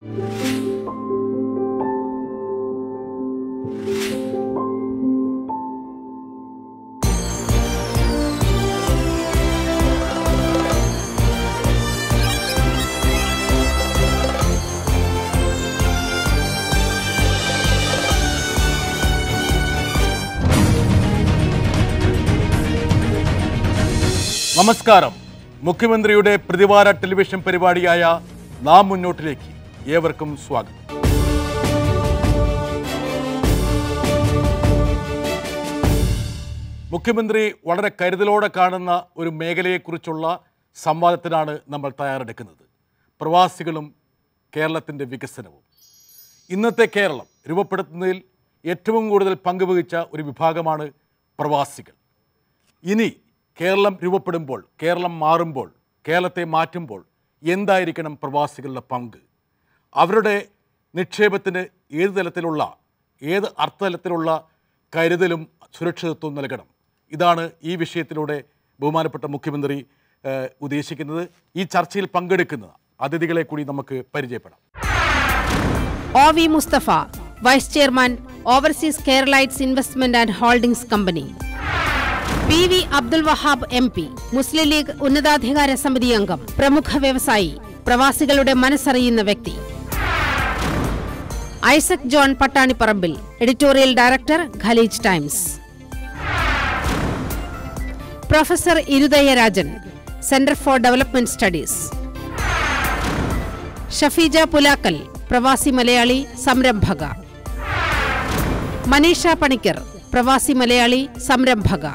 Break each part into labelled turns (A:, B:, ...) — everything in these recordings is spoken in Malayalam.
A: നമസ്കാരം മുഖ്യമന്ത്രിയുടെ പ്രതിവാര ടെലിവിഷൻ പരിപാടിയായ നാം മുന്നോട്ടിലേക്ക് ഏവർക്കും സ്വാഗതം മുഖ്യമന്ത്രി വളരെ കരുതലോടെ കാണുന്ന ഒരു മേഖലയെക്കുറിച്ചുള്ള സംവാദത്തിനാണ് നമ്മൾ തയ്യാറെടുക്കുന്നത് പ്രവാസികളും കേരളത്തിൻ്റെ വികസനവും ഇന്നത്തെ കേരളം രൂപപ്പെടുത്തുന്നതിൽ ഏറ്റവും കൂടുതൽ പങ്കുവഹിച്ച ഒരു വിഭാഗമാണ് പ്രവാസികൾ ഇനി കേരളം രൂപപ്പെടുമ്പോൾ കേരളം മാറുമ്പോൾ കേരളത്തെ മാറ്റുമ്പോൾ എന്തായിരിക്കണം പ്രവാസികളുടെ പങ്ക് അവരുടെ നിക്ഷേപത്തിന് ഏത് തലത്തിലുള്ള ഏത് അർത്ഥതലത്തിലുള്ള കരുതലും സുരക്ഷിതത്വവും നൽകണം ഇതാണ് ഈ വിഷയത്തിലൂടെ ബഹുമാനപ്പെട്ട മുഖ്യമന്ത്രി ഏഹ്, ഉദ്ദേശിക്കുന്നത് ഈ ചർച്ചയിൽ പങ്കെടുക്കുന്ന അതിഥികളെ കൂടി നമുക്ക് പരിചയപ്പെടാം
B: O V Mustafa vice chairman overseas Keralites investment and holdings company P V Abdul Wahab M P Muslim League ഉന്നതാധികാര സമിതി അംഗം പ്രമുഖ വ്യവസായി പ്രവാസികളുടെ മനസ്സറിയുന്ന വ്യക്തി Isaac John Pattanipparambil editorial director Khaleej Times professor Irudaya Rajan centre for development studies Shafeeja Pulakkal പ്രവാസി മലയാളി സംരംഭക മനീഷ പണിക്കർ പ്രവാസി മലയാളി സംരംഭക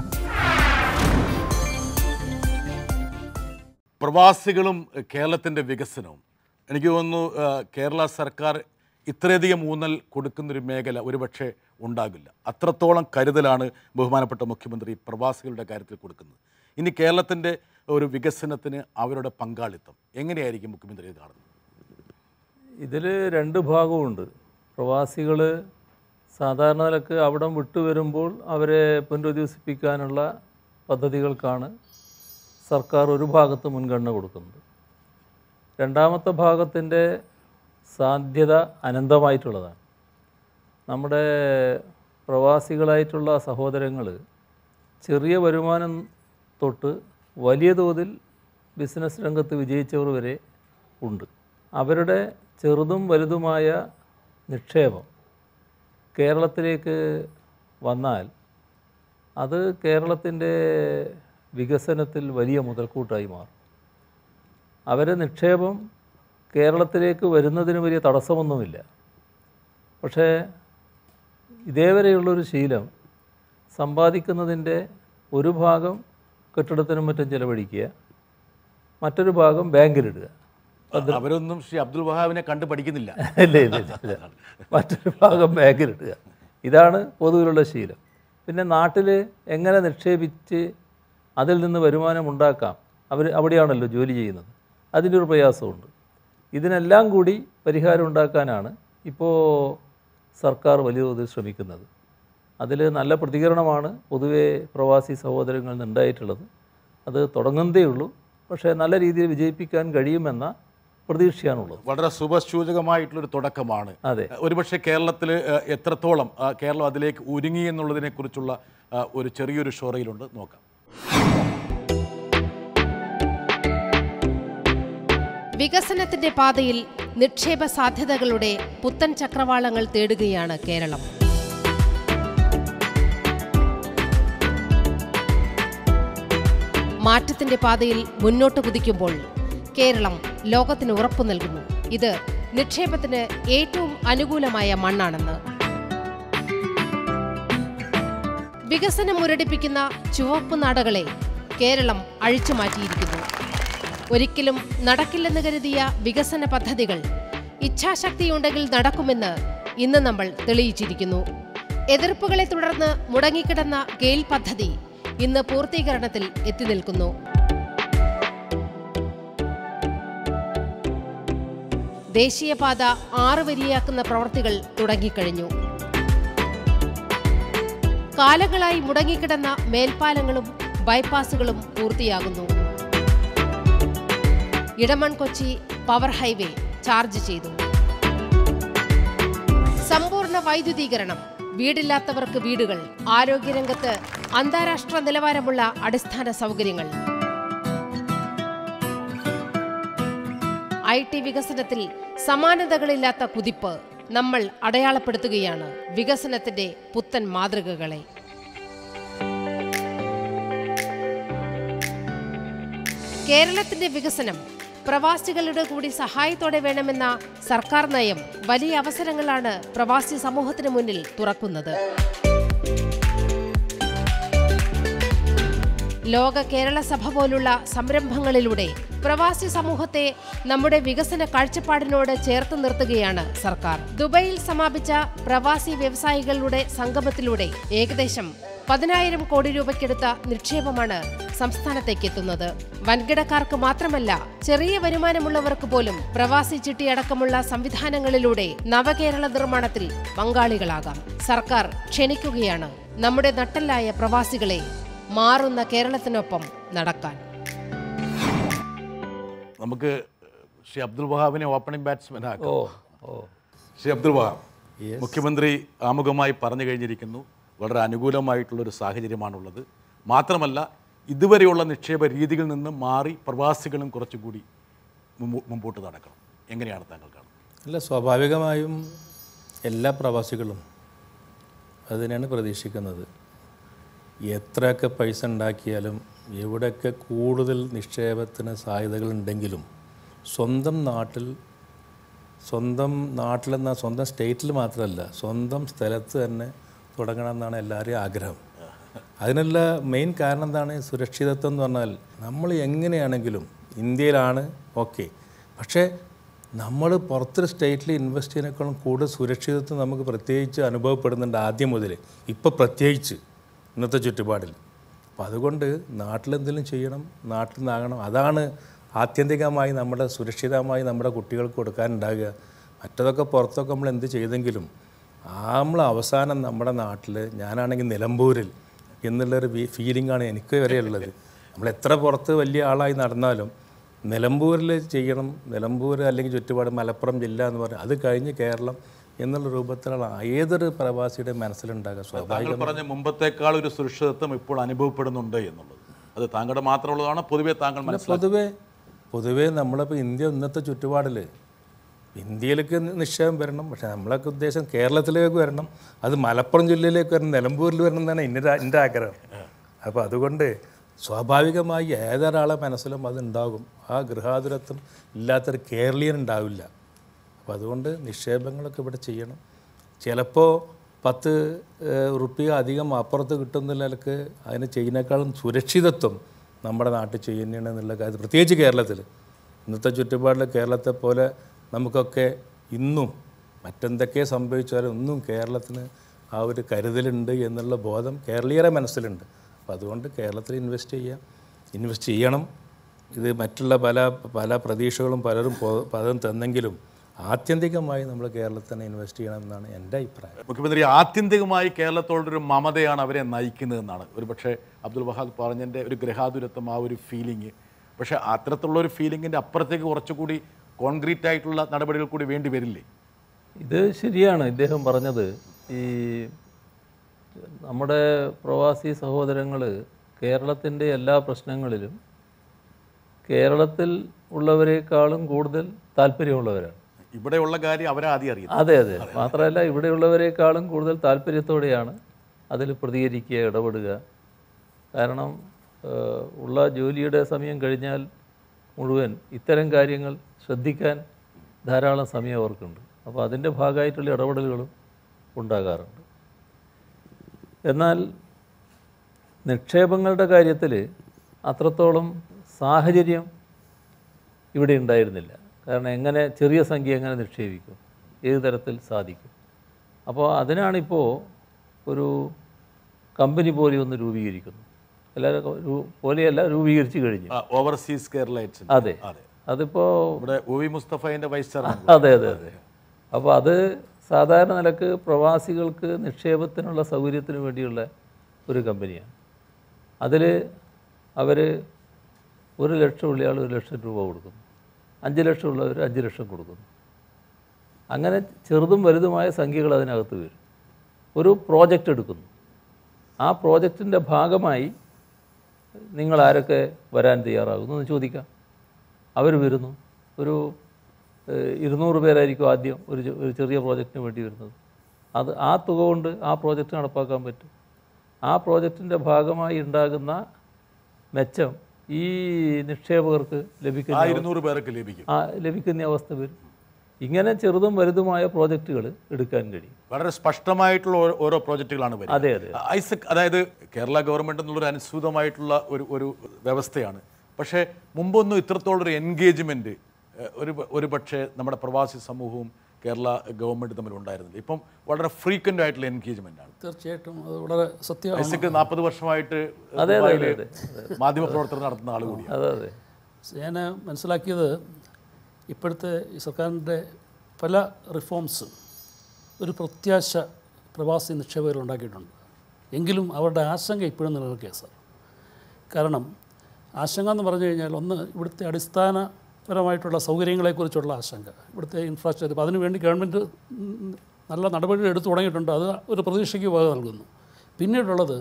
A: പ്രവാസികളും ഏഹ്, കേരളത്തിൻ്റെ വികസനവും എനിക്ക് തോന്നുന്നു ഏഹ്, കേരള സർക്കാർ ഇത്രയധികം ഊന്നൽ കൊടുക്കുന്നൊരു മേഖല ഒരുപക്ഷെ ഉണ്ടാകില്ല അത്രത്തോളം കരുതലാണ് ബഹുമാനപ്പെട്ട മുഖ്യമന്ത്രി പ്രവാസികളുടെ കാര്യത്തിൽ കൊടുക്കുന്നത് ഇനി കേരളത്തിൻ്റെ ഒരു വികസനത്തിന് അവരുടെ പങ്കാളിത്തം എങ്ങനെയായിരിക്കും മുഖ്യമന്ത്രി ഇത് കാണുന്നത്
C: ഇതിൽ രണ്ട് ഭാഗമുണ്ട് പ്രവാസികൾ സാധാരണ നിലക്ക് അവിടം വിട്ടു വരുമ്പോൾ അവരെ പുനരുദ്ധിപ്പിക്കാനുള്ള പദ്ധതികൾക്കാണ് സർക്കാർ ഒരു ഭാഗത്ത് മുൻഗണന കൊടുക്കുന്നത് രണ്ടാമത്തെ ഭാഗത്തിൻ്റെ സാധ്യത അനന്തമായിട്ടുള്ളതാണ് നമ്മുടെ പ്രവാസികളായിട്ടുള്ള സഹോദരങ്ങൾ ചെറിയ വരുമാനം തൊട്ട് വലിയ തോതിൽ ബിസിനസ് രംഗത്ത് വിജയിച്ചവർ വരെ ഉണ്ട് അവരുടെ ചെറുതും വലുതുമായ നിക്ഷേപം കേരളത്തിലേക്ക് വന്നാൽ അത് കേരളത്തിൻ്റെ വികസനത്തിൽ വലിയ മുതൽക്കൂട്ടായി മാറും അവരെ നിക്ഷേപം കേരളത്തിലേക്ക് വരുന്നതിന് വലിയ തടസ്സമൊന്നുമില്ല പക്ഷേ ഇതേവരെയുള്ളൊരു ശീലം സമ്പാദിക്കുന്നതിൻ്റെ ഒരു ഭാഗം കെട്ടിടത്തിനും മറ്റും ചിലവഴിക്കുക മറ്റൊരു ഭാഗം ബാങ്കിലിടുക
A: അവരൊന്നും ശ്രീ അബ്ദുൽ വഹാബിനെ കണ്ടു പഠിക്കുന്നില്ല
C: ഇല്ല ഇല്ല ഇല്ല, ഇല്ല മറ്റൊരു ഭാഗം ബാങ്കിലിടുക ഇതാണ് പൊതുവിലുള്ള ശീലം പിന്നെ നാട്ടിൽ എങ്ങനെ നിക്ഷേപിച്ച് അതിൽ നിന്ന് വരുമാനം ഉണ്ടാക്കാം അവർ അവിടെയാണല്ലോ ജോലി ചെയ്യുന്നത് അതിൻ്റെ ഒരു പ്രയാസമുണ്ട് ഇതിനെല്ലാം കൂടി പരിഹാരം ഉണ്ടാക്കാനാണ് ഇപ്പോൾ സർക്കാർ വലിയ തോതിൽ ശ്രമിക്കുന്നത് അതിൽ നല്ല പ്രതികരണമാണ് പൊതുവേ പ്രവാസി സഹോദരങ്ങളിൽ നിന്നുണ്ടായിട്ടുള്ളത് അത് തുടങ്ങുന്നതേ ഉള്ളൂ പക്ഷേ നല്ല രീതിയിൽ വിജയിപ്പിക്കാൻ കഴിയുമെന്ന പ്രതീക്ഷയാണുള്ളത്
A: വളരെ ശുഭസൂചകമായിട്ടുള്ളൊരു തുടക്കമാണ്
C: അതെ
A: ഒരുപക്ഷെ കേരളത്തിൽ ഏഹ്, എത്രത്തോളം ആ, കേരളം അതിലേക്ക് ഒരുങ്ങി എന്നുള്ളതിനെക്കുറിച്ചുള്ള ആ, ഒരു ചെറിയൊരു ഷോറയിലുണ്ട് നോക്കാം
B: വികസനത്തിന്റെ പാതയിൽ നിക്ഷേപ സാധ്യതകളുടെ പുത്തൻ ചക്രവാളങ്ങൾ തേടുകയാണ് കേരളം മാറ്റത്തിന്റെ പാതയിൽ മുന്നോട്ട് കുതിക്കുമ്പോൾ കേരളം ലോകത്തിന് ഉറപ്പു നൽകുന്നു ഇത് നിക്ഷേപത്തിന് ഏറ്റവും അനുകൂലമായ മണ്ണാണെന്ന് വികസനം മുരടിപ്പിക്കുന്ന ചുവപ്പ് നാടകളെ കേരളം അഴിച്ചുമാറ്റിയിരിക്കുന്നു ഒരിക്കലും നടക്കില്ലെന്ന് കരുതിയ വികസന പദ്ധതികൾ ഇച്ഛാശക്തിയുണ്ടെങ്കിൽ നടക്കുമെന്ന് ഇന്ന് നമ്മൾ തെളിയിച്ചിരിക്കുന്നു എതിർപ്പുകളെ തുടർന്ന് മുടങ്ങിക്കിടന്ന ഗെയിൽ പദ്ധതി ഇന്ന് പൂർത്തീകരണത്തിൽ എത്തി നിൽക്കുന്നു ദേശീയപാത ആറ് വരിയാക്കുന്ന പ്രവൃത്തികൾ തുടങ്ങിക്കഴിഞ്ഞു കാലങ്ങളായി മുടങ്ങിക്കിടന്ന മേൽപ്പാലങ്ങളും ബൈപ്പാസുകളും പൂർത്തിയാകുന്നു Edamon Kochi power highway charge ചെയ്തു സമ്പൂർണ്ണ വൈദ്യുതീകരണം വീടില്ലാത്തവർക്ക് വീടുകൾ ആരോഗ്യരംഗത്ത് അന്താരാഷ്ട്ര നിലവാരമുള്ള അടിസ്ഥാന സൗകര്യങ്ങൾ ഐ ടി വികസനത്തിൽ സമാനതകളില്ലാത്ത കുതിപ്പ് നമ്മൾ അടയാളപ്പെടുത്തുകയാണ് വികസനത്തിന്റെ പുത്തൻ മാതൃകകളെ കേരളത്തിന്റെ വികസനം പ്രവാസികളുടെ കൂടി സഹായത്തോടെ വേണമെന്ന സർക്കാർ നയം വലിയ അവസരങ്ങളാണ് പ്രവാസി സമൂഹത്തിന് മുന്നിൽ തുറക്കുന്നത് ലോക കേരള സഭ പോലുള്ള സംരംഭങ്ങളിലൂടെ പ്രവാസി സമൂഹത്തെ നമ്മുടെ വികസന കാഴ്ചപ്പാടിനോട് ചേർത്ത് നിർത്തുകയാണ് സർക്കാർ ദുബൈയിൽ സമാപിച്ച പ്രവാസി വ്യവസായികളുടെ സംഗമത്തിലൂടെ ഏകദേശം പതിനായിരം കോടി രൂപയ്ക്കെടുത്ത നിക്ഷേപമാണ് സംസ്ഥാനത്തേക്ക് എത്തുന്നത് വൻകിടക്കാർക്ക് മാത്രമല്ല ചെറിയ വരുമാനമുള്ളവർക്ക് പോലും പ്രവാസി ചിട്ടിയടക്കമുള്ള സംവിധാനങ്ങളിലൂടെ നവകേരള നിർമ്മാണത്തിൽ പങ്കാളികളാകാം സർക്കാർ ക്ഷണിക്കുകയാണ് നമ്മുടെ നട്ടല്ലായ പ്രവാസികളെ മാറുന്ന കേരളത്തിനൊപ്പം നടക്കാൻ
A: നമുക്ക് ശ്രീ അബ്ദുൽ വഹാബിനെ ഓപ്പണിംഗ് ബാറ്റ്സ്മാൻ ആക്കാം
C: ഓ ഓ
A: ശ്രീ അബ്ദുൽ വഹാബ് മുഖ്യമന്ത്രി ആമുഖമായി പറഞ്ഞു കഴിഞ്ഞിരിക്കുന്നു വളരെ അനുകൂലമായിട്ടുള്ളൊരു സാഹചര്യമാണുള്ളത് മാത്രമല്ല ഇതുവരെയുള്ള നിക്ഷേപ രീതികളിൽ നിന്ന് മാറി പ്രവാസികളും കുറച്ചുകൂടി മുമ്പോ- മുമ്പോട്ട് നടക്കണം എങ്ങനെയാണ് താങ്കൾ കാണുന്നത്
D: അല്ല സ്വാഭാവികമായും എല്ലാ പ്രവാസികളും അതിനാണ് പ്രതീക്ഷിക്കുന്നത് എത്രയൊക്കെ പൈസ ഉണ്ടാക്കിയാലും എവിടെയൊക്കെ കൂടുതൽ നിക്ഷേപത്തിന് സാധ്യതകളുണ്ടെങ്കിലും സ്വന്തം നാട്ടിൽ സ്വന്തം നാട്ടിലെന്ന സ്വന്തം സ്റ്റേറ്റിൽ മാത്രമല്ല സ്വന്തം സ്ഥലത്ത് തന്നെ തുടങ്ങണം എന്നാണ് എല്ലാവരുടെയും ആഗ്രഹം അതിനുള്ള മെയിൻ കാരണം എന്താണ് സുരക്ഷിതത്വം എന്ന് പറഞ്ഞാൽ നമ്മൾ എങ്ങനെയാണെങ്കിലും ഇന്ത്യയിലാണ് ഓക്കെ പക്ഷേ നമ്മൾ പുറത്തൊരു സ്റ്റേറ്റിൽ ഇൻവെസ്റ്റ് ചെയ്യുന്നതിനേക്കാളും കൂടുതൽ സുരക്ഷിതത്വം നമുക്ക് പ്രത്യേകിച്ച് അനുഭവപ്പെടുന്നുണ്ട് ആദ്യം മുതൽ ഇപ്പോൾ പ്രത്യേകിച്ച് ഇന്നത്തെ ചുറ്റുപാടിൽ അപ്പോൾ അതുകൊണ്ട് നാട്ടിലെന്തെങ്കിലും ചെയ്യണം നാട്ടിൽ നിന്നാകണം അതാണ് ആത്യന്തികമായി നമ്മുടെ സുരക്ഷിതമായി നമ്മുടെ കുട്ടികൾക്ക് കൊടുക്കാനുണ്ടാകുക മറ്റതൊക്കെ പുറത്തൊക്കെ നമ്മൾ എന്ത് ചെയ്തെങ്കിലും ആ നമ്മൾ അവസാനം നമ്മുടെ നാട്ടിൽ ഞാനാണെങ്കിൽ നിലമ്പൂരിൽ എന്നുള്ളൊരു ഫീലിംഗാണ് എനിക്ക് വരെ ഉള്ളത് നമ്മൾ എത്ര പുറത്ത് വലിയ ആളായി നടന്നാലും നിലമ്പൂരിൽ ചെയ്യണം നിലമ്പൂർ അല്ലെങ്കിൽ ചുറ്റുപാട് മലപ്പുറം ജില്ല എന്ന് പറയും അത് കഴിഞ്ഞ് കേരളം എന്നുള്ള രൂപത്തിലുള്ള ഏതൊരു പ്രവാസിയുടെ മനസ്സിലുണ്ടാകുക സ്വാഭാവിക
A: താങ്കൾ പറഞ്ഞ മുമ്പത്തേക്കാൾ ഒരു സുരക്ഷിതത്വം ഇപ്പോൾ അനുഭവപ്പെടുന്നുണ്ട് എന്നുള്ളത് അത് താങ്കളുടെ മാത്രമുള്ളതാണ് പൊതുവെ താങ്കൾ മനസ്സിലാക്കുന്നത്
D: പൊതുവേ പൊതുവേ നമ്മളിപ്പോൾ ഇന്ത്യ ഇന്നത്തെ ചുറ്റുപാടിൽ ഇന്ത്യയിലേക്ക് നിക്ഷേപം വരണം പക്ഷേ നമ്മളൊക്കെ ഉദ്ദേശം കേരളത്തിലേക്ക് വരണം അത് മലപ്പുറം ജില്ലയിലേക്ക് വരണം നിലമ്പൂരിൽ വരണം എന്നാണ് എൻ്റെ എൻ്റെ ആഗ്രഹം അപ്പോൾ അതുകൊണ്ട് സ്വാഭാവികമായി ഏതൊരാളെ മനസ്സിലും അതുണ്ടാകും ആ ഗൃഹാതുരത്വം ഇല്ലാത്തൊരു കേരളീയൻ ഉണ്ടാവില്ല അപ്പോൾ അതുകൊണ്ട് നിക്ഷേപങ്ങളൊക്കെ ഇവിടെ ചെയ്യണം ചിലപ്പോൾ പത്ത് റുപ്യ അധികം അപ്പുറത്ത് കിട്ടുന്നതിലേക്ക് അതിന് ചെയ്യുന്നേക്കാളും സുരക്ഷിതത്വം നമ്മുടെ നാട്ടിൽ ചെയ്യുന്നതാണ് എന്നുള്ള കാര്യം പ്രത്യേകിച്ച് കേരളത്തിൽ ഇന്നത്തെ ചുറ്റുപാടിൽ കേരളത്തെ പോലെ നമുക്കൊക്കെ ഇന്നും മറ്റെന്തൊക്കെ സംഭവിച്ചാലും ഒന്നും കേരളത്തിന് ആ ഒരു കരുതലുണ്ട് എന്നുള്ള ബോധം കേരളീയരെ മനസ്സിലുണ്ട് അപ്പോൾ അതുകൊണ്ട് കേരളത്തിൽ ഇൻവെസ്റ്റ് ചെയ്യാം ഇൻവെസ്റ്റ് ചെയ്യണം ഇത് മറ്റുള്ള പല പല പ്രതീക്ഷകളും പലരും പോ- പലതും തന്നെങ്കിലും ആത്യന്തികമായി നമ്മൾ കേരളത്തിൽ തന്നെ ഇൻവെസ്റ്റ് ചെയ്യണം എന്നാണ് എൻ്റെ അഭിപ്രായം
A: മുഖ്യമന്ത്രി ആത്യന്തികമായി കേരളത്തോടൊരു മമതയാണ് അവരെ നയിക്കുന്നതെന്നാണ് ഒരു പക്ഷേ അബ്ദുൽ വഹാദ് പറഞ്ഞതിൻ്റെ ഒരു ഗ്രഹാതുരത്വം ആ ഒരു ഫീലിംഗ് പക്ഷേ അത്തരത്തിലുള്ള ഒരു ഫീലിങ്ങിൻ്റെ അപ്പുറത്തേക്ക് കുറച്ചുകൂടി കോൺക്രീറ്റ് ആയിട്ടുള്ള നടപടികൾ കൂടി വേണ്ടി വരില്ലേ
C: ഇത് ശരിയാണ് ഇദ്ദേഹം പറഞ്ഞത് ഈ നമ്മുടെ പ്രവാസി സഹോദരങ്ങൾ കേരളത്തിൻ്റെ എല്ലാ പ്രശ്നങ്ങളിലും കേരളത്തിൽ ഉള്ളവരെക്കാളും കൂടുതൽ താല്പര്യമുള്ളവരാണ്
A: ഇവിടെയുള്ള കാര്യം അവരെ ആദ്യം അറിയുന്നത്
C: അതെ അതെ മാത്രമല്ല ഇവിടെയുള്ളവരെക്കാളും കൂടുതൽ താല്പര്യത്തോടെയാണ് അതിൽ പ്രതികരിക്കുക ഇടപെടുക കാരണം ഏഹ്, ഉള്ള ജോലിയുടെ സമയം കഴിഞ്ഞാൽ മുഴുവൻ ഇത്തരം കാര്യങ്ങൾ ശ്രദ്ധിക്കാൻ ധാരാളം സമയം അവർക്കുണ്ട് അപ്പോൾ അതിൻ്റെ ഭാഗമായിട്ടുള്ള ഇടപെടലുകളും ഉണ്ടാകാറുണ്ട് എന്നാൽ നിക്ഷേപങ്ങളുടെ കാര്യത്തിൽ അത്രത്തോളം സാഹചര്യം ഇവിടെ ഉണ്ടായിരുന്നില്ല കാരണം എങ്ങനെ ചെറിയ സംഖ്യ എങ്ങനെ നിക്ഷേപിക്കും ഏത് തരത്തിൽ സാധിക്കും അപ്പോൾ അതിനാണിപ്പോൾ ഒരു കമ്പനി പോലെ ഒന്ന് രൂപീകരിക്കുന്നു എല്ലാവരും രൂ- പോലെയല്ല രൂപീകരിച്ച് കഴിഞ്ഞു
A: ഓവർസീസ് കേരളൈറ്റ്സ്
C: അതെ
A: അതെ
C: അതിപ്പോൾ
A: ഇവിടെ ഒ വി മുസ്തഫയുടെ വൈസ് ചെയർമാൻ
C: അതെ അതെ അതെ അപ്പോൾ അത് സാധാരണ നിലക്ക് പ്രവാസികൾക്ക് നിക്ഷേപത്തിനുള്ള സൗകര്യത്തിന് വേണ്ടിയുള്ള ഒരു കമ്പനിയാണ് അതിൽ അവർ ഒരു ലക്ഷം ഉള്ളയാൾ ഒരു ലക്ഷം രൂപ കൊടുക്കുന്നു അഞ്ച് ലക്ഷം ഉള്ളവർ അഞ്ച് ലക്ഷം കൊടുക്കുന്നു അങ്ങനെ ചെറുതും വലുതുമായ സംഖ്യകൾ അതിനകത്ത് വരും ഒരു പ്രോജക്റ്റ് എടുക്കുന്നു ആ പ്രോജക്റ്റിൻ്റെ ഭാഗമായി നിങ്ങൾ ആരൊക്കെ വരാൻ തയ്യാറാകുന്നു എന്ന് ചോദിക്കാം അവർ വരുന്നു ഒരു ഏഹ്, ഇരുന്നൂറ് പേരായിരിക്കും ആദ്യം ഒരു ചെ- ഒരു ചെറിയ പ്രോജക്റ്റിന് വേണ്ടി വരുന്നത് അത് ആ തുക കൊണ്ട് ആ പ്രോജക്റ്റ് നടപ്പാക്കാൻ പറ്റും ആ പ്രോജക്റ്റിൻ്റെ ഭാഗമായി ഉണ്ടാകുന്ന മെച്ചം ഈ നിക്ഷേപകർക്ക്
A: ആ
C: ലഭിക്കുന്ന
A: ഇരുന്നൂറ് പേർക്ക് ലഭിക്കും
C: ആ ലഭിക്കുന്ന അവസ്ഥ വരും ഇങ്ങനെ ചെറുതും വലുതുമായ പ്രോജക്റ്റുകൾ എടുക്കാൻ കഴിയും
A: വളരെ സ്പഷ്ടമായിട്ടുള്ള ഓരോ- ഓരോ പ്രോജക്റ്റുകളാണ് വരുന്നത്
C: അതെ അതെ
A: ഐസക് അതായത് കേരള ഗവൺമെന്റ് എന്നുള്ളൊരു അനുസൃതമായിട്ടുള്ള ഒരു ഒരു വ്യവസ്ഥയാണ് പക്ഷേ മുമ്പൊന്നും ഇത്രത്തോളം ഒരു എൻഗേജ്മെന്റ് ഒരു ഒരു പക്ഷേ നമ്മുടെ പ്രവാസി സമൂഹവും കേരള ഗവൺമെന്റ് തമ്മിൽ ഉണ്ടായിരുന്നില്ല ഇപ്പം വളരെ ഫ്രീക്വന്റ് ആയിട്ടുള്ള എൻഗേജ്മെന്റ് ആണ്
E: തീർച്ചയായിട്ടും അത് വളരെ സത്യമാണ്
A: ഐസക് നാൽപ്പത് വർഷമായിട്ട്
C: അതെ,
A: ദുബായില്
C: അതെ,
A: മാധ്യമപ്രവർത്തനം നടത്തുന്ന ആൾ കൂടിയാണ്
C: അതെ അതെ
E: ഞാൻ മനസ്സിലാക്കിയത് ഇപ്പോഴത്തെ ഈ സർക്കാരിൻ്റെ പല റിഫോംസ് ഒരു പ്രത്യാശ പ്രവാസി നിക്ഷേപകർ ഉണ്ടാക്കിയിട്ടുണ്ട് എങ്കിലും അവരുടെ ആശങ്ക ഇപ്പോഴും നിലനിൽക്കുക സാർ കാരണം ആശങ്ക എന്ന് പറഞ്ഞു കഴിഞ്ഞാൽ ഒന്ന് ഇവിടുത്തെ അടിസ്ഥാനപരമായിട്ടുള്ള സൗകര്യങ്ങളെക്കുറിച്ചുള്ള ആശങ്ക ഇവിടുത്തെ ഇൻഫ്രാസ്ട്രക്ചർ അപ്പോൾ അതിനുവേണ്ടി ഗവൺമെൻറ് ഉം, നല്ല നടപടികൾ എടുത്തു തുടങ്ങിയിട്ടുണ്ട് അത് ഒരു പ്രതീക്ഷയ്ക്ക് വക നൽകുന്നു പിന്നീടുള്ളത്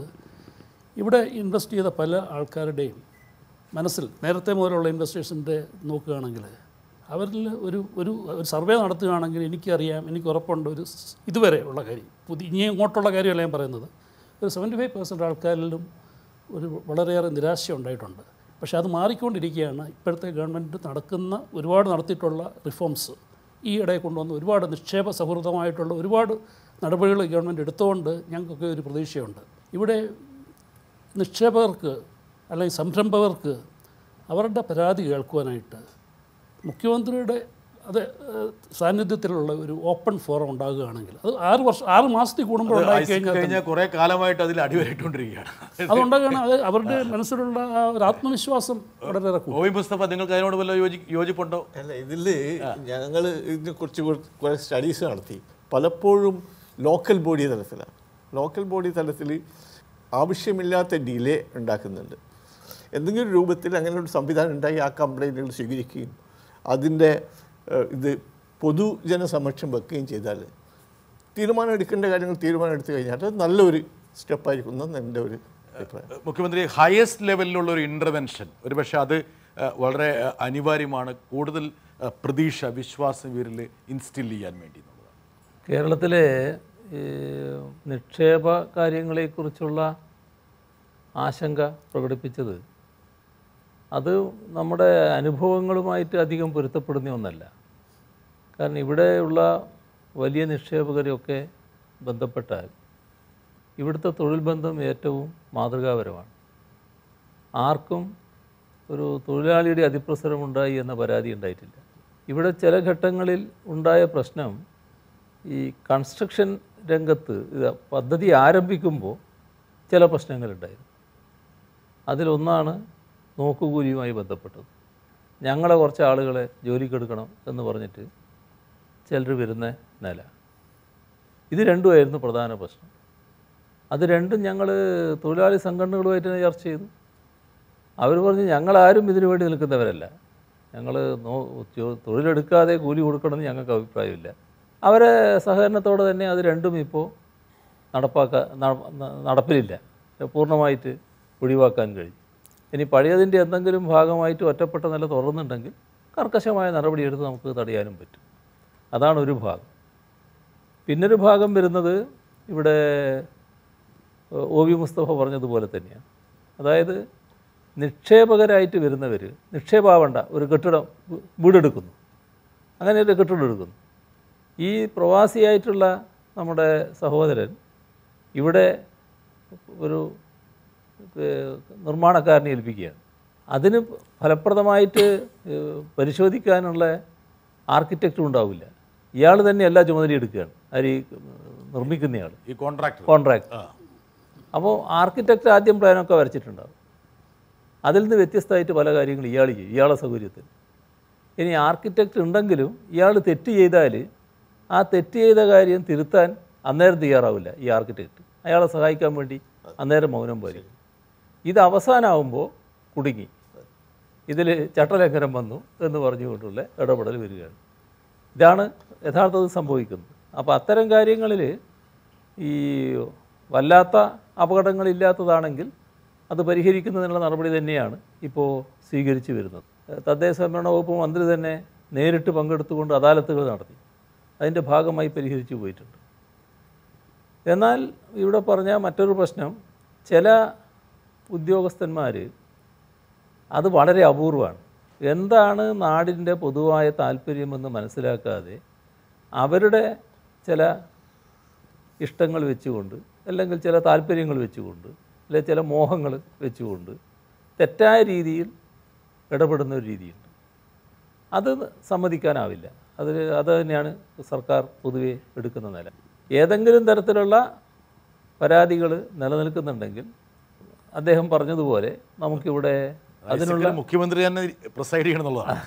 E: ഇവിടെ ഇൻവെസ്റ്റ് ചെയ്ത പല ആൾക്കാരുടെയും മനസ്സിൽ നേരത്തെ മുതലുള്ള ഇൻവെസ്റ്റേഴ്സിൻ്റെ നോക്കുകയാണെങ്കിൽ അവരിൽ ഒരു ഒരു ഒരു സർവേ നടത്തുകയാണെങ്കിൽ എനിക്കറിയാം എനിക്ക് ഉറപ്പുണ്ട് ഒരു സ് ഇതുവരെ ഉള്ള കാര്യം പുതിയ ഇനി ഇങ്ങോട്ടുള്ള കാര്യമല്ല ഞാൻ പറയുന്നത് ഒരു സെവൻറ്റി ഫൈവ് പെർസെൻറ്റ് ആൾക്കാരിലും ഒരു വളരെയേറെ നിരാശ ഉണ്ടായിട്ടുണ്ട് പക്ഷേ അത് മാറിക്കൊണ്ടിരിക്കുകയാണ് ഇപ്പോഴത്തെ ഗവൺമെൻറ് നടക്കുന്ന ഒരുപാട് നടത്തിയിട്ടുള്ള റിഫോംസ് ഈ ഇടയിൽ കൊണ്ടുവന്ന് ഒരുപാട് നിക്ഷേപ സൗഹൃദമായിട്ടുള്ള ഒരുപാട് നടപടികൾ ഗവൺമെൻറ് എടുത്തുകൊണ്ട് ഞങ്ങൾക്കൊക്കെ ഒരു പ്രതീക്ഷയുണ്ട് ഇവിടെ നിക്ഷേപകർക്ക് അല്ലെങ്കിൽ സംരംഭകർക്ക് അവരുടെ പരാതി കേൾക്കുവാനായിട്ട് മുഖ്യമന്ത്രിയുടെ അത് ഏഹ്, സാന്നിധ്യത്തിലുള്ള ഒരു ഓപ്പൺ ഫോറം ഉണ്ടാകുകയാണെങ്കിൽ അത് ആറ് വർഷം ആറ് മാസത്തിൽ കൂടുമ്പോൾ ഉണ്ടായി
A: ഐസക്
E: കഴിഞ്ഞാൽ
A: കഴിഞ്ഞ കുറെ കാലമായിട്ട് അതിൽ അടിവരയിട്ടുകൊണ്ടിരിക്കുകയാണ്
E: അതുണ്ടാകണം അത് അവരുടെ മനസ്സിലുള്ള ആ ഒരു ആത്മവിശ്വാസം വളരെയേറെ കൂടും
A: ഒ വി മുസ്തഫ നിങ്ങൾക്ക് അതിനോട് വല്ല യോജി യോജിപ്പുണ്ടോ
F: അല്ല ഇതിൽ ഞങ്ങൾ ഇതിനെക്കുറിച്ച് കുറ- കുറേ സ്റ്റഡീസ് നടത്തി പലപ്പോഴും ലോക്കൽ ബോഡി തലത്തിലാണ് ലോക്കൽ ബോഡി തലത്തിൽ ആവശ്യമില്ലാത്ത ഡിലേ ഉണ്ടാക്കുന്നുണ്ട് എന്തെങ്കിലും രൂപത്തിൽ അങ്ങനെ ഒരു സംവിധാനം ഉണ്ടായി ആ കംപ്ലൈൻറ്റുകൾ സ്വീകരിക്കുകയും അതിൻ്റെ ഏഹ്, ഇത് പൊതുജനസമക്ഷം വെക്കുകയും ചെയ്താൽ തീരുമാനം എടുക്കേണ്ട കാര്യങ്ങൾ തീരുമാനം എടുത്തു കഴിഞ്ഞാൽ അത് നല്ലൊരു സ്റ്റെപ്പായിരിക്കും എന്നാണ് എൻ്റെ ഒരു അഭിപ്രായം
A: മുഖ്യമന്ത്രി ഹയസ്റ്റ് ലെവലിലുള്ള ഒരു ഇൻ്റർവെൻഷൻ ഒരുപക്ഷെ അത് ഏഹ്, വളരെ ഏഹ്, അനിവാര്യമാണ് കൂടുതൽ ഏഹ്, പ്രതീക്ഷ വിശ്വാസം ഇവരിൽ ഇൻസ്റ്റിൽ ചെയ്യാൻ വേണ്ടി എന്നുള്ളതാണ്
C: കേരളത്തിലെ ഈ നിക്ഷേപ കാര്യങ്ങളെക്കുറിച്ചുള്ള ആശങ്ക പ്രകടിപ്പിച്ചത് അത് നമ്മുടെ അനുഭവങ്ങളുമായിട്ട് അധികം പൊരുത്തപ്പെടുന്ന ഒന്നല്ല കാരണം ഇവിടെയുള്ള വലിയ നിക്ഷേപകരെയൊക്കെ ബന്ധപ്പെട്ടാൽ ഇവിടുത്തെ തൊഴിൽ ബന്ധം ഏറ്റവും മാതൃകാപരമാണ് ആർക്കും ഒരു തൊഴിലാളിയുടെ അതിപ്രസരമുണ്ടായി എന്ന പരാതി ഉണ്ടായിട്ടില്ല ഇവിടെ ചില ഘട്ടങ്ങളിൽ ഉണ്ടായ പ്രശ്നം ഈ കൺസ്ട്രക്ഷൻ രംഗത്ത് ഇത് പദ്ധതി ആരംഭിക്കുമ്പോൾ ചില പ്രശ്നങ്ങളുണ്ടായിരുന്നു അതിലൊന്നാണ് നോക്കുകൂലിയുമായി ബന്ധപ്പെട്ടത് ഞങ്ങളെ കുറച്ച് ആളുകളെ ജോലിക്കെടുക്കണം എന്ന് പറഞ്ഞിട്ട് ചിലർ വരുന്ന നില ഇത് രണ്ടുമായിരുന്നു പ്രധാന പ്രശ്നം അത് രണ്ടും ഞങ്ങൾ തൊഴിലാളി സംഘടനകളുമായിട്ട് തന്നെ ചർച്ച ചെയ്തു അവർ പറഞ്ഞു ഞങ്ങളാരും ഇതിനു വേണ്ടി നിൽക്കുന്നവരല്ല ഞങ്ങൾ നോ ജോ- തൊഴിലെടുക്കാതെ കൂലി കൊടുക്കണമെന്ന് ഞങ്ങൾക്ക് അഭിപ്രായമില്ല അവരെ സഹകരണത്തോടെ തന്നെ അത് രണ്ടും ഇപ്പോൾ നടപ്പാക്ക നട- ന- നടപ്പിലില്ല പൂർണ്ണമായിട്ട് ഒഴിവാക്കാൻ കഴിയും ഇനി പഴയതിൻ്റെ എന്തെങ്കിലും ഭാഗമായിട്ട് ഒറ്റപ്പെട്ട നില തുറന്നുണ്ടെങ്കിൽ കർക്കശമായ നടപടിയെടുത്ത് നമുക്ക് തടയാനും പറ്റും അതാണ് ഒരു ഭാഗം പിന്നൊരു ഭാഗം വരുന്നത് ഇവിടെ ഏഹ്, ഒ വി മുസ്തഫ പറഞ്ഞതുപോലെ തന്നെയാണ് അതായത് നിക്ഷേപകരായിട്ട് വരുന്നവർ നിക്ഷേപാവണ്ട ഒരു കെട്ടിടം വീ- വീടെടുക്കുന്നു അങ്ങനെ ഒരു കെട്ടിടം എടുക്കുന്നു ഈ പ്രവാസിയായിട്ടുള്ള നമ്മുടെ സഹോദരൻ ഇവിടെ ഒരു ഏഹ്, നിർമ്മാണക്കാരനെ ഏൽപ്പിക്കുകയാണ് അതിന് ഫലപ്രദമായിട്ട് ഏഹ്, പരിശോധിക്കാനുള്ള ആർക്കിടെക്റ്റും ഉണ്ടാവില്ല ഇയാൾ തന്നെ എല്ലാ ചുമതലയും എടുക്കുകയാണ് ആര് ഈ നിർമ്മിക്കുന്നയാൾ
A: ഈ കോൺട്രാക്ടർ
C: കോൺട്രാക്ട് അപ്പോൾ ആർക്കിടെക്റ്റ് ആദ്യം പ്ലാനൊക്കെ വരച്ചിട്ടുണ്ടാവും അതിൽ നിന്ന് വ്യത്യസ്തമായിട്ട് പല കാര്യങ്ങൾ ഇയാൾ ചെയ്യും ഇയാളെ സൗകര്യത്തിന് ഇനി ആർക്കിടെക്റ്റ് ഉണ്ടെങ്കിലും ഇയാൾ തെറ്റ് ചെയ്താൽ ആ തെറ്റ് ചെയ്ത കാര്യം തിരുത്താൻ അന്നേരം തയ്യാറാവില്ല ഈ ആർക്കിടെക്റ്റ് അയാളെ സഹായിക്കാൻ വേണ്ടി അന്നേരം മൗനം പാലിക്കും ഇത് അവസാനമാകുമ്പോൾ കുടുങ്ങി ഇതിൽ ചട്ടലംഘനം വന്നു എന്ന് പറഞ്ഞുകൊണ്ടുള്ള ഇടപെടൽ വരികയാണ് ഇതാണ് യഥാർത്ഥത്തിൽ സംഭവിക്കുന്നത് അപ്പോൾ അത്തരം കാര്യങ്ങളിൽ ഈ വല്ലാത്ത അപകടങ്ങളില്ലാത്തതാണെങ്കിൽ അത് പരിഹരിക്കുന്നതിനുള്ള നടപടി തന്നെയാണ് ഇപ്പോൾ സ്വീകരിച്ചു വരുന്നത് ഏഹ് തദ്ദേശ സ്വയംഭരണ വകുപ്പ് മന്ത്രി തന്നെ നേരിട്ട് പങ്കെടുത്തുകൊണ്ട് അദാലത്തുകൾ നടത്തി അതിൻ്റെ ഭാഗമായി പരിഹരിച്ചു പോയിട്ടുണ്ട് എന്നാൽ ഇവിടെ പറഞ്ഞ മറ്റൊരു പ്രശ്നം ചില ഉദ്യോഗസ്ഥന്മാർ അത് വളരെ അപൂർവമാണ് എന്താണ് നാടിൻ്റെ പൊതുവായ താല്പര്യമെന്ന് മനസ്സിലാക്കാതെ അവരുടെ ചില ഇഷ്ടങ്ങൾ വെച്ചുകൊണ്ട് അല്ലെങ്കിൽ ചില താല്പര്യങ്ങൾ വെച്ചുകൊണ്ട് അല്ലെങ്കിൽ ചില മോഹങ്ങൾ വെച്ചുകൊണ്ട് തെറ്റായ രീതിയിൽ ഇടപെടുന്ന ഒരു രീതിയുണ്ട് അത് സമ്മതിക്കാനാവില്ല അത് അത് തന്നെയാണ് സർക്കാർ പൊതുവെ എടുക്കുന്ന നില ഏതെങ്കിലും തരത്തിലുള്ള പരാതികൾ നിലനിൽക്കുന്നുണ്ടെങ്കിൽ അദ്ദേഹം പറഞ്ഞതുപോലെ നമുക്കിവിടെ അതിനുള്ള
A: മുഖ്യമന്ത്രി തന്നെ പ്രസൈഡ് ചെയ്യണമെന്നുള്ളതാണ്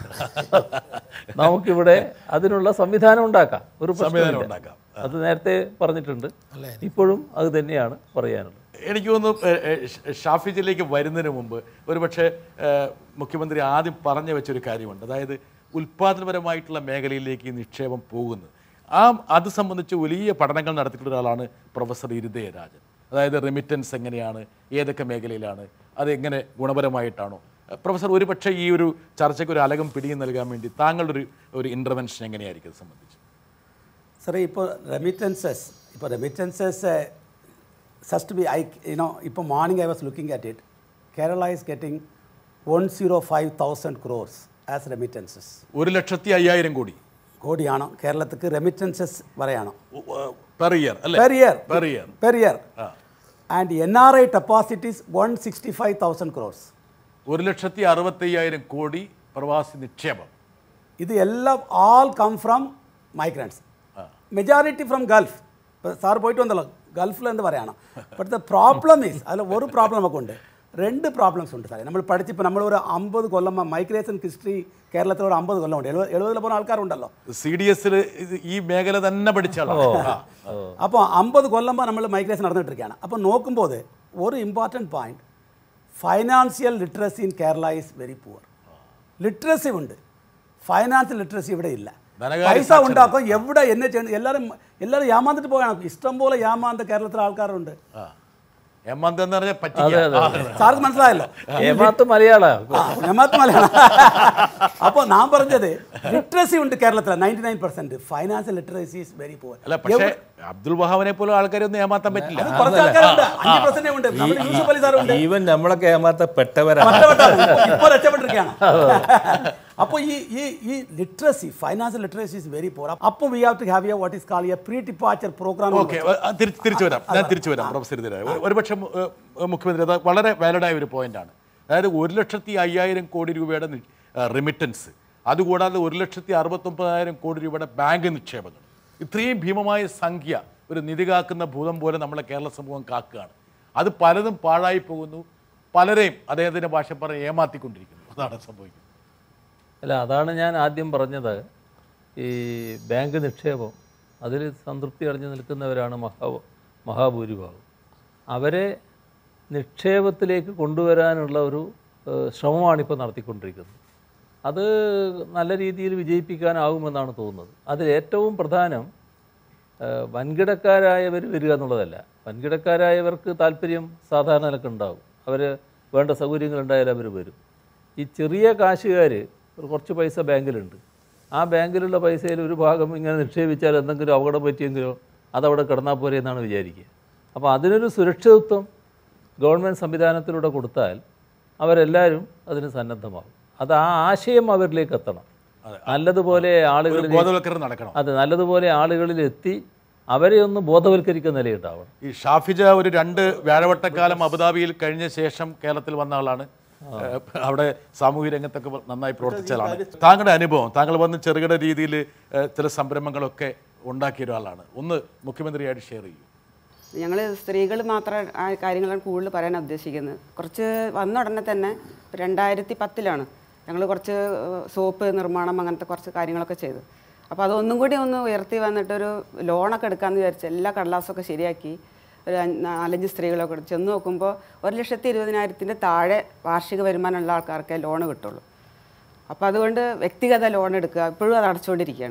C: നമുക്കിവിടെ അതിനുള്ള സംവിധാനം ഉണ്ടാക്കാം ഒരു
A: സംവിധാനം
C: പ്രശ്നമില്ല
A: ഉണ്ടാക്കാം
C: അത് നേരത്തെ പറഞ്ഞിട്ടുണ്ട് ഇപ്പോഴും അത് തന്നെയാണ് പറയാനുള്ളത്
A: എനിക്ക് തോന്നുന്നു ഏഹ്, ഏഹ്, ഷ- ഷാഫിജിലേക്ക് വരുന്നതിന് മുമ്പ് ഒരുപക്ഷെ ഏഹ്, മുഖ്യമന്ത്രി ആദ്യം പറഞ്ഞു വെച്ചൊരു കാര്യമുണ്ട് അതായത് ഉൽപ്പാദനപരമായിട്ടുള്ള മേഖലയിലേക്ക് ഈ നിക്ഷേപം പോകുന്നത് ആ അത് സംബന്ധിച്ച് വലിയ പഠനങ്ങൾ നടത്തിയിട്ടുള്ള ഒരാളാണ് പ്രൊഫസർ ഇരുദയരാജൻ അതായത് റെമിറ്റൻസ് എങ്ങനെയാണ് ഏതൊക്കെ മേഖലയിലാണ് അത് എങ്ങനെ ഗുണപരമായിട്ടാണോ ഏഹ്, പ്രൊഫസർ ഒരുപക്ഷെ ഈ ഒരു ചർച്ചയ്ക്ക് ഒരു അലകം പിടിയും നൽകാൻ വേണ്ടി താങ്കളുടെ ഒരു ഒരു ഇൻ്റർവെൻഷൻ എങ്ങനെയായിരിക്കും ഇത് സംബന്ധിച്ച്
G: സാറേ ഇപ്പോൾ റെമിറ്റൻസസ് ഇപ്പോൾ റെമിറ്റൻസസ് സസ്റ്റ് ബി ഐ യുനോ ഇപ്പോൾ morning I was looking at it Kerala is getting one zero five thousand crores as remittances
A: ഒരു ലക്ഷത്തി അയ്യായിരം കോടി
G: കോടിയാണ് കേരളത്തിക്ക് റെമിറ്റൻസസ് പറയണം
A: പെർ ഇയർ അല്ലേ
G: per year
A: per year
G: per year
A: ആ.
G: And N R I deposits one sixty five thousand crores
A: ഒരു ലക്ഷത്തി അറുപത്തി അയ്യായിരം കോടി പ്രവാസി നിക്ഷേപം
G: ഇത് എല്ലാം all come from migrants majority from Gulf ഇപ്പോൾ സാർ പോയിട്ട് വന്നല്ലോ ഗൾഫിൽ എന്ന് പറയണം ബട്ട് ദ പ്രോബ്ലം ഈസ് അതിൽ ഒരു പ്രോബ്ലം നമുക്ക് ഉണ്ട് രണ്ട് പ്രോബ്ലംസ് ഉണ്ട് സാറേ നമ്മൾ പഠിച്ചിപ്പോൾ നമ്മൾ ഒരു അമ്പത് കൊല്ലം മൈഗ്രേഷൻ ഹിസ്റ്ററി കേരളത്തിൽ ഒരു അമ്പത് കൊല്ലം ഉണ്ട് എഴുപത് എഴുപതിൽ പോകുന്ന ആൾക്കാരുണ്ടല്ലോ
A: സി ഡി എസിൽ ഈ മേഖല തന്നെ പഠിച്ചാളോ
G: അപ്പോൾ അമ്പത് കൊല്ലമ്പോൾ നമ്മൾ മൈഗ്രേഷൻ നടന്നിട്ടിരിക്കുകയാണ് അപ്പോൾ നോക്കുമ്പോൾ ഒരു important point financial literacy in Kerala is very poor literacy ഉണ്ട് ഫൈനാൻഷ്യൽ ലിറ്ററസി ഇവിടെ ഇല്ല
A: ധനകാര്യ
G: പൈസ ഉണ്ടാക്കും എവിടെ എന്നെ ചെയ്യുന്നത് എല്ലാവരും എല്ലാവരും യാമാന്നിട്ട് പോയാണ് ഇഷ്ടംപോലെ യാമാന്ത കേരളത്തിലെ ആൾക്കാരുണ്ട്
A: എമ്മന്ത് എന്ന് പറഞ്ഞാൽ പറ്റിക്കുക
G: സാർക്ക് മനസ്സിലായല്ലോ
C: ഏമാത്ത് മലയാളമാണ്
G: ഞമ്മത്ത് മലയാളം അപ്പോൾ ഞാൻ പറഞ്ഞത് ലിറ്ററസി ഉണ്ട് കേരളത്തിൽ ninety nine percent financial literacy is very poor
A: അല്ല പക്ഷേ അബ്ദുൽ വഹാബിനെ പോലെ ആൾക്കാരൊന്നും ഏമാത്താൻ പറ്റില്ല
G: കുറച്ച് ആൾക്കാരുണ്ട് അഞ്ച് പെർസെന്റ് ഉണ്ട് നമ്മുടെ യൂസഫ് അലി സാറുണ്ട്
D: ഈവൻ നമ്മളൊക്കെ ഏമാത്തപ്പെട്ടവരാണ്
G: മറ്റവട്ടാണ്. ഇപ്പൊ രക്ഷപ്പെട്ടിരിക്കുകയാണ് അപ്പോൾ ഈ ഈ ഈ literacy financial literacy is very poor അപ്പോൾ we have to have a what is call a pre departure program
A: okay തിരിച്ചു വരാം ഞാൻ തിരിച്ചു വരാം പ്രൊഫസർ ഇതിരാ ഒരുപക്ഷെ മു- ഏഹ് മുഖ്യമന്ത്രി അത് വളരെ വാലിഡായ ഒരു പോയിന്റാണ് അതായത് ഒരു ലക്ഷത്തി അയ്യായിരം കോടി രൂപയുടെ റിമിറ്റൻസ് അതുകൂടാതെ ഒരു ലക്ഷത്തി അറുപത്തൊമ്പതായിരം കോടി രൂപയുടെ ബാങ്ക് നിക്ഷേപങ്ങൾ ഇത്രയും ഭീമമായ സംഖ്യ ഒരു നിധി കാക്കുന്ന ഭൂതം പോലെ നമ്മളെ കേരള സമൂഹം കാക്കുകയാണ് അത് പലതും പാഴായി പോകുന്നു പലരെയും അദ്ദേഹത്തിൻ്റെ ഭാഷ പറഞ്ഞ് ഏമാത്തിക്കൊണ്ടിരിക്കുന്നു അതാണ് സംഭവിക്കുന്നത്
C: അല്ല അതാണ് ഞാൻ ആദ്യം പറഞ്ഞത് ഈ ബാങ്ക് നിക്ഷേപം അതിൽ സംതൃപ്തി അടഞ്ഞു നിൽക്കുന്നവരാണ് മഹാ മഹാഭൂരിഭാഗം അവരെ നിക്ഷേപത്തിലേക്ക് കൊണ്ടുവരാനുള്ള ഒരു ഏഹ്, ശ്രമമാണ് ഇപ്പോൾ നടത്തിക്കൊണ്ടിരിക്കുന്നത് അത് നല്ല രീതിയിൽ വിജയിപ്പിക്കാനാവുമെന്നാണ് തോന്നുന്നത് അതിൽ ഏറ്റവും പ്രധാനം ഏഹ്, വൻകിടക്കാരായവർ വരിക എന്നുള്ളതല്ല വൻകിടക്കാരായവർക്ക് താല്പര്യം സാധാരണ നിലക്ക് ഉണ്ടാവും അവർ വേണ്ട സൗകര്യങ്ങൾ ഉണ്ടായാലും അവർ വരും ഈ ചെറിയ കാശുകാർ കുറച്ച് പൈസ ബാങ്കിലുണ്ട് ആ ബാങ്കിലുള്ള പൈസയിൽ ഒരു ഭാഗം ഇങ്ങനെ നിക്ഷേപിച്ചാൽ എന്തെങ്കിലും അപകടം പറ്റിയെങ്കിലോ അതവിടെ കിടന്നാൽ പോരെ എന്നാണ് വിചാരിക്കുക അപ്പോൾ അതിനൊരു സുരക്ഷിതത്വം ഗവൺമെൻറ് സംവിധാനത്തിലൂടെ കൊടുത്താൽ അവരെല്ലാവരും അതിന് സന്നദ്ധമാകും അത് ആ ആശയം അവരിലേക്ക് എത്തണം നല്ലതുപോലെ
A: ഒരു
C: ആളുകളിൽ
A: ബോധവൽക്കരണം നടക്കണം
C: അത് നല്ലതുപോലെ ആളുകളിൽ എത്തി അവരെ ഒന്ന് ബോധവൽക്കരിക്കുന്ന നിലയുണ്ടാവണം
A: ഈ ഷാഫിജ ഒരു രണ്ട് വ്യാഴവട്ടക്കാലം അബുദാബിയിൽ കഴിഞ്ഞ ശേഷം കേരളത്തിൽ വന്ന ആളാണ് ഏഹ് അവിടെ സാമൂഹ്യ രംഗത്തൊക്കെ വ- നന്നായി പ്രവർത്തിച്ച ആളാണ് താങ്കളുടെ അനുഭവം താങ്കൾ വന്ന് ചെറുകിട രീതിയിൽ ഏഹ് ചില സംരംഭങ്ങളൊക്കെ ഉണ്ടാക്കിയ ഒരാളാണ് ഒന്ന് മുഖ്യമന്ത്രിയായിട്ട് ഷെയർ ചെയ്യൂ
H: ഞങ്ങൾ സ്ത്രീകൾ മാത്രം ആ കാര്യങ്ങളാണ് കൂടുതൽ പറയാൻ ഉദ്ദേശിക്കുന്നത് കുറച്ച് വന്ന ഉടനെ തന്നെ രണ്ടായിരത്തി പത്തിലാണ് ഞങ്ങൾ കുറച്ച് സോപ്പ് നിർമ്മാണം അങ്ങനത്തെ കുറച്ച് കാര്യങ്ങളൊക്കെ ചെയ്തു അപ്പോൾ അതൊന്നും കൂടി ഒന്ന് ഉയർത്തി വന്നിട്ടൊരു ലോണൊക്കെ എടുക്കാമെന്ന് വിചാരിച്ച് എല്ലാ കടലാസൊക്കെ ശരിയാക്കി ഒരു അഞ്ച് നാലഞ്ച് സ്ത്രീകളൊക്കെ കൂടി ചെന്ന് നോക്കുമ്പോൾ ഒരു ലക്ഷത്തി ഇരുപതിനായിരത്തിൻ്റെ താഴെ വാർഷിക വരുമാനമുള്ള ആൾക്കാർക്കേ ലോണ് കിട്ടുള്ളൂ അപ്പോൾ അതുകൊണ്ട് വ്യക്തിഗത ലോൺ എടുക്കുക ഇപ്പോഴും അത് അടച്ചുകൊണ്ടിരിക്കുകയാണ്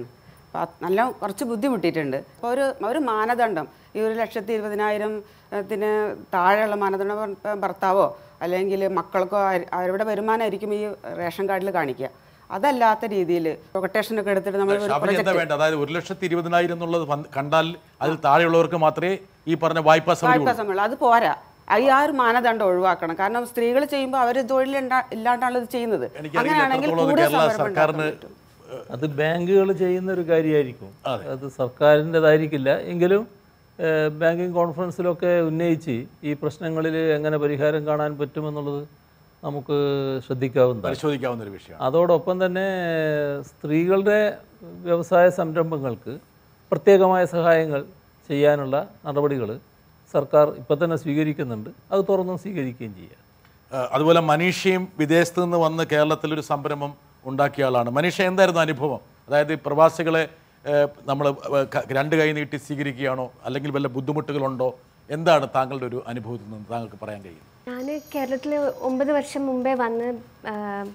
H: അപ്പോൾ അത് നല്ല കുറച്ച് ബുദ്ധിമുട്ടിയിട്ടുണ്ട് അപ്പോൾ ഒരു ഒരു മാനദണ്ഡം ഈ ഒരു ലക്ഷത്തി ഇരുപതിനായിരത്തിന് താഴെയുള്ള മാനദണ്ഡം ഭ- ഭർത്താവോ അല്ലെങ്കിൽ മക്കൾക്കോ ആര് അവരുടെ വരുമാനമായിരിക്കും ഈ റേഷൻ കാർഡിൽ കാണിക്കുക അതല്ലാത്ത രീതിയിൽ കൊട്ടേഷനൊക്കെ എടുത്തിട്ട് നമ്മൾ ഒരു
A: ഷാഫിന് എന്താ വേണ്ട അതായത് ഒരു ലക്ഷത്തി ഇരുപതിനായിരം എന്നുള്ളത് വന്ന് കണ്ടാൽ അതിൽ താഴെയുള്ളവർക്ക് മാത്രമേ ഈ പറഞ്ഞ വായ്പാ സൗകര്യം
H: വായ്പാ സമ്മേളനം അത് പോരാ ഈ ആ ഒരു മാനദണ്ഡം ഒഴിവാക്കണം കാരണം സ്ത്രീകൾ ചെയ്യുമ്പോൾ അവർ തൊഴിൽ ഇല്ലാണ്ടാണല്ലോ ഇത് ചെയ്യുന്നത്
A: എനിക്കറിയില്ല
H: അങ്ങനെയാണെങ്കിൽ
A: എത്രത്തോളം അത്
H: കൂടുതൽ
A: കേരള
H: സംവരണം
A: സർക്കാരിന്
H: ഉണ്ടാക്കാൻ പറ്റും.
C: അത് ബാങ്കുകൾ ചെയ്യുന്ന ഒരു കാര്യമായിരിക്കും അത് സർക്കാരിൻ്റെതായിരിക്കില്ല എങ്കിലും ഏഹ്, ബാങ്കിങ് കോൺഫറൻസിലൊക്കെ ഉന്നയിച്ച് ഈ പ്രശ്നങ്ങളിൽ എങ്ങനെ പരിഹാരം കാണാൻ പറ്റുമെന്നുള്ളത് നമുക്ക് ശ്രദ്ധിക്കാവുന്നതാണ്
A: പരിശോധിക്കാവുന്ന ഒരു വിഷയമാണ്
C: അതോടൊപ്പം തന്നെ സ്ത്രീകളുടെ വ്യവസായ സംരംഭങ്ങൾക്ക് പ്രത്യേകമായ സഹായങ്ങൾ ചെയ്യാനുള്ള നടപടികൾ സർക്കാർ ഇപ്പം തന്നെ സ്വീകരിക്കുന്നുണ്ട് അത് തുറന്നും സ്വീകരിക്കുകയും ചെയ്യുക
A: ഏഹ് അതുപോലെ മനീഷയും വിദേശത്ത് നിന്ന് വന്ന് കേരളത്തിലൊരു സംരംഭം ഉണ്ടാക്കിയ ആളാണ് മനീഷ എന്തായിരുന്നു അനുഭവം അതായത് ഈ പ്രവാസികളെ നമ്മൾ രണ്ട് കൈ നീട്ടി സ്വീകരിക്കുകയാണോ അല്ലെങ്കിൽ വല്ല ബുദ്ധിമുട്ടുകളുണ്ടോ എന്താണ് താങ്കളുടെ ഒരു അനുഭവത്തിൽ നിന്ന് താങ്കൾക്ക് പറയാൻ കഴിയും
I: ഞാൻ കേരളത്തിൽ ഒമ്പത് വർഷം മുമ്പേ വന്ന് ആ,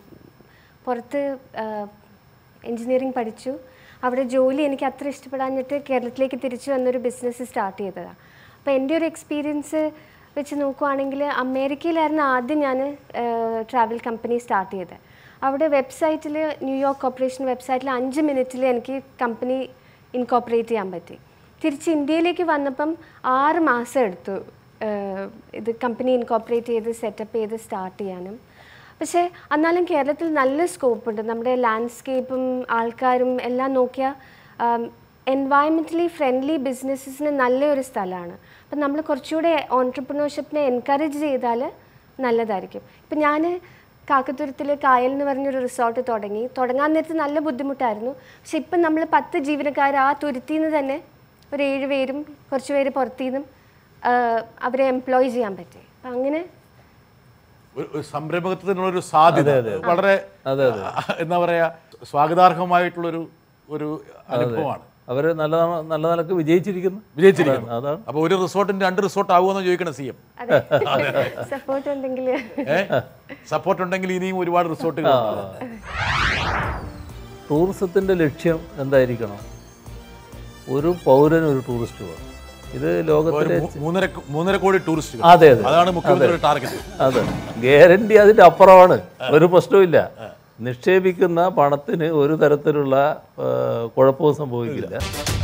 I: പുറത്ത് എൻജിനീയറിംഗ് പഠിച്ചു അവിടെ ജോലി എനിക്ക് അത്ര ഇഷ്ടപ്പെടാഞ്ഞിട്ട് കേരളത്തിലേക്ക് തിരിച്ചു വന്നൊരു ബിസിനസ് സ്റ്റാർട്ട് ചെയ്തതാണ് അപ്പോൾ എൻ്റെ ഒരു എക്സ്പീരിയൻസ് വെച്ച് നോക്കുവാണെങ്കിൽ അമേരിക്കയിലായിരുന്നു ആദ്യം ഞാൻ ട്രാവൽ കമ്പനി സ്റ്റാർട്ട് ചെയ്തത് അവിടെ വെബ്സൈറ്റിൽ ന്യൂയോർക്ക് കോർപ്പറേഷൻ വെബ്സൈറ്റിൽ അഞ്ച് മിനിറ്റിൽ എനിക്ക് കമ്പനി ഇൻകോപ്പറേറ്റ് ചെയ്യാൻ പറ്റി തിരിച്ച് ഇന്ത്യയിലേക്ക് വന്നപ്പം ആറ് മാസം എടുത്തു ഏഹ് ഇത് കമ്പനി ഇൻകോപ്പറേറ്റ് ചെയ്ത് സെറ്റപ്പ് ചെയ്ത് സ്റ്റാർട്ട് ചെയ്യാനും പക്ഷേ എന്നാലും കേരളത്തിൽ നല്ല സ്കോപ്പ് ഉണ്ട് നമ്മുടെ ലാൻഡ്സ്കേപ്പും ആൾക്കാരും എല്ലാം നോക്കിയാൽ എൻവയൺമെൻ്റലി ഫ്രണ്ട്ലി ബിസിനസ്സസിന് നല്ലൊരു സ്ഥലമാണ് അപ്പം നമ്മൾ കുറച്ചുകൂടെ ഓൺടർപ്രണർഷിപ്പിനെ എൻകറേജ് ചെയ്താൽ നല്ലതായിരിക്കും ഇപ്പം ഞാൻ കാക്കത്തുരത്തിൽ കായൽ എന്ന് പറഞ്ഞൊരു റിസോർട്ട് തുടങ്ങി തുടങ്ങാൻ നേരത്ത് നല്ല ബുദ്ധിമുട്ടായിരുന്നു പക്ഷെ ഇപ്പം നമ്മൾ പത്ത് ജീവനക്കാർ ആ തുരുത്തിൽ നിന്ന് തന്നെ ഒരു ഏഴ് പേരും കുറച്ച് പേര് പുറത്തു നിന്നും ആഹ് അവരെ എംപ്ലോയ് ചെയ്യാൻ പറ്റി അപ്പം അങ്ങനെ
A: ഒരു ഒരു സംരംഭത്തിനുള്ളൊരു സാധ്യത വളരെ എന്താ പറയാ സ്വാഗതാർഹമായിട്ടുള്ളൊരു ഒരു അനുഭവമാണ്
C: അവർ നല്ല നല്ല നിലക്ക് വിജയിച്ചിരിക്കുന്നു
A: വിജയിച്ചിരിക്കുന്നു
C: അതാണ്
A: അപ്പോൾ ഒരു റിസോർട്ടിന് രണ്ട് റിസോർട്ട് ആവുമെന്ന് ചോദിക്കണം സി എം
I: അതെ സപ്പോർട്ട് ഉണ്ടെങ്കിൽ
A: ഏഹ് സപ്പോർട്ട് ഉണ്ടെങ്കിൽ ഇനിയും ഒരുപാട് റിസോർട്ടുകൾ ഉണ്ടാവും.
C: ടൂറിസത്തിൻ്റെ ലക്ഷ്യം എന്തായിരിക്കണം ഒരു പൗരൻ ഒരു ടൂറിസ്റ്റ് വേണം ഇത്
A: ഒരു
C: ലോകത്തിലെ
A: മൂ- മൂന്നര മൂന്നര കോടി ടൂറിസ്റ്റുകൾ
C: അതെ അതെ
A: അതാണ് മുഖ്യമന്ത്രിയുടെ ടാർഗറ്റ്
C: അതെ ഗ്യാരണ്ടി അതിൻ്റെ അപ്പുറമാണ് ഒരു പ്രശ്നവുമില്ല നിക്ഷേപിക്കുന്ന പണത്തിന് ഒരു തരത്തിലുള്ള ആ, കുഴപ്പവും സംഭവിക്കില്ല